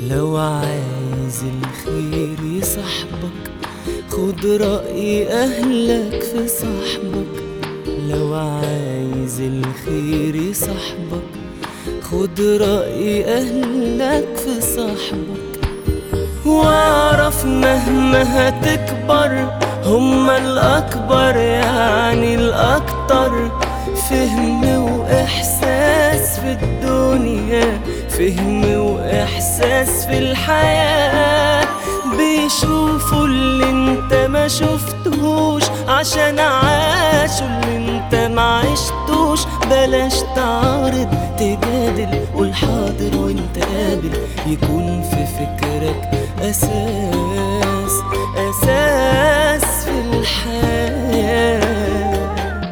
لو عايز الخير يصاحبك خد رأي أهلك في صاحبك لو عايز الخير يصاحبك خد رأي أهلك في صاحبك واعرف مهما هتكبر هما الأكبر يعني الأكتر فهم وإحساس في الدنيا فهم وإحساس في الحياة بيشوفوا اللي انت ما شفتهوش عشان عاشوا اللي انت ما عشتوش بلاش تعارض تجادل قول حاضر وانت قابل يكون في فكرك أساس أساس في الحياة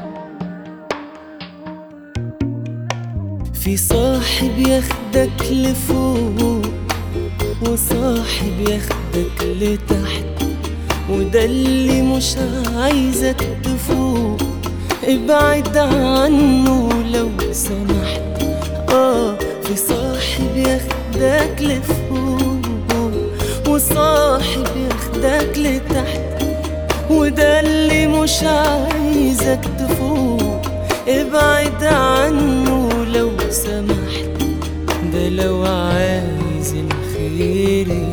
في صاحب ياخدك لفوق وصاحب ياخدك لتحت وده اللي مش عايزك تفوق ابعد عنه لو سمحت اه في صاحب ياخدك لفوق وصاحب ياخدك لتحت وده اللي مش عايزك تفوق ابعد عنه لو سمحت ده لو عايز الخير